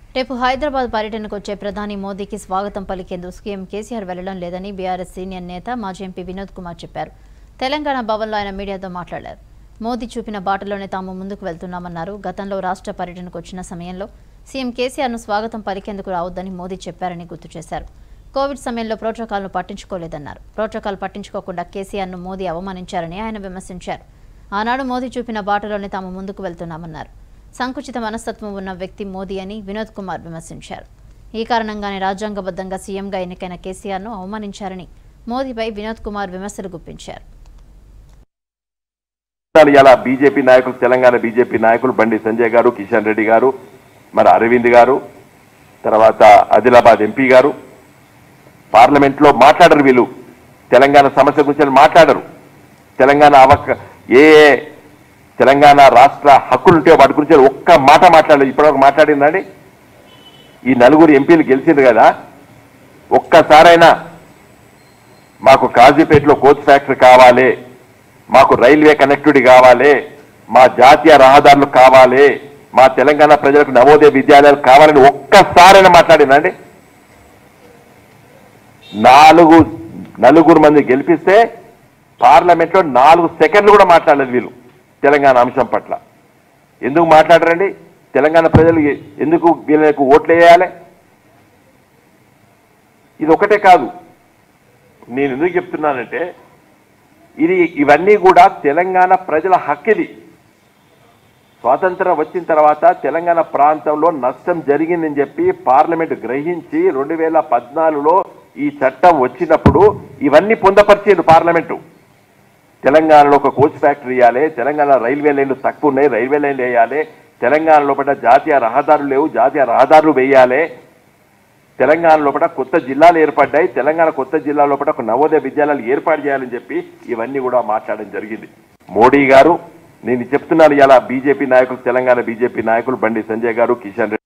రేపు హైదరాబాద్ పర్యటనకు వచ్చే ప్రధాని మోదీకి స్వాగతం పలికేందుకు సీఎం కేసీఆర్ వెళ్లడం లేదని బీఆర్ఎస్ సీనియర్ నేత మాజీ ఎంపీ వినోద్ కుమార్ చెప్పారు తెలంగాణ భవన్లో ఆయన మీడియాతో మాట్లాడారు మోదీ చూపిన బాటలోనే తాము ముందుకు వెళ్తున్నామన్నారు గతంలో రాష్ట్ర పర్యటనకు వచ్చిన సమయంలో సీఎం కేసీఆర్ను స్వాగతం పలికేందుకు రావద్దని మోదీ చెప్పారని గుర్తు చేశారు కోవిడ్ సమయంలో ప్రోటోకాల్ను పట్టించుకోలేదన్నారు ప్రోటోకాల్ పట్టించుకోకుండా కేసీఆర్ను మోదీ అవమానించారని ఆయన విమర్శించారు ఆనాడు మోదీ చూపిన బాటలోనే తాము ముందుకు వెళ్తున్నామన్నారు సంకుచిత మనస్తత్వం ఉన్న వ్యక్తి మోదీ అని వినోద్ కుమార్ విమర్శించారు ఈ కారణంగానే రాజ్యాంగబద్ధంగా సీఎంగా ఎన్నికైన కేసీఆర్ను అవమానించారని మోదీపై వినోద్ కుమార్ విమర్శలు గుప్పించారు ఇలా బీజేపీ నాయకులు తెలంగాణ బీజేపీ నాయకులు బండి సంజయ్ గారు కిషన్ రెడ్డి గారు మరి అరవింద్ గారు తర్వాత ఆదిలాబాద్ ఎంపీ గారు పార్లమెంట్ లో మాట్లాడరు వీళ్ళు తెలంగాణ సమస్య గురించి మాట్లాడరు తెలంగాణ అవక ఏ ఏ తెలంగాణ రాష్ట్ర హక్కులు ఉంటే వాటి గురించి ఒక్క మాట మాట్లాడలేదు ఇప్పటివరకు మాట్లాడిందండి ఈ నలుగురు ఎంపీలు గెలిచిండ్రు కదా ఒక్కసారైనా మాకు కాజీపేటలో కోచ్ ఫ్యాక్టరీ కావాలి మాకు రైల్వే కనెక్టివిటీ కావాలి మా జాతీయ రహదారులు కావాలి మా తెలంగాణ ప్రజలకు నవోదయ విద్యాలయాలు కావాలని ఒక్కసారైనా మాట్లాడిందండి నాలుగు నలుగురు మంది గెలిపిస్తే పార్లమెంట్ లో నాలుగు సెకండ్లు కూడా మాట్లాడలేదు వీళ్ళు తెలంగాణ అంశం పట్ల ఎందుకు మాట్లాడరండి తెలంగాణ ప్రజలు ఎ- ఎందుకు వీళ్ళకు ఓట్లు వేయాలి ఇది ఒకటే కాదు నేను ఎందుకు చెప్తున్నానంటే ఇది ఇవన్నీ కూడా తెలంగాణ ప్రజల హక్కిది స్వాతంత్రం వచ్చిన తర్వాత తెలంగాణ ప్రాంతంలో నష్టం జరిగిందని చెప్పి పార్లమెంట్ గ్రహించి రెండు వేల పద్నాలుగులో ఈ చట్టం వచ్చినప్పుడు ఇవన్నీ పొందపరిచిండు పార్లమెంటు తెలంగాణలో ఒక కోచ్ ఫ్యాక్టరీ ఇవ్వాలి తెలంగాణ రైల్వే లైన్లు తక్కువ ఉన్నాయి రైల్వే లైన్లు వేయాలి తెలంగాణ లోపల జాతీయ రహదారులు లేవు జాతీయ రహదారులు వేయాలి తెలంగాణ లోపల కొత్త జిల్లాలు ఏర్పడ్డాయి తెలంగాణ కొత్త జిల్లా లోపల ఒక నవోదయ విద్యాలయాలు ఏర్పాటు చేయాలని చెప్పి ఇవన్నీ కూడా మాట్లాడడం జరిగింది మోడీ గారు నేను చెప్తున్నాను ఇలా బీజేపీ నాయకులు తెలంగాణ బీజేపీ నాయకులు బండి సంజయ్ గారు కిషన్ రెడ్డి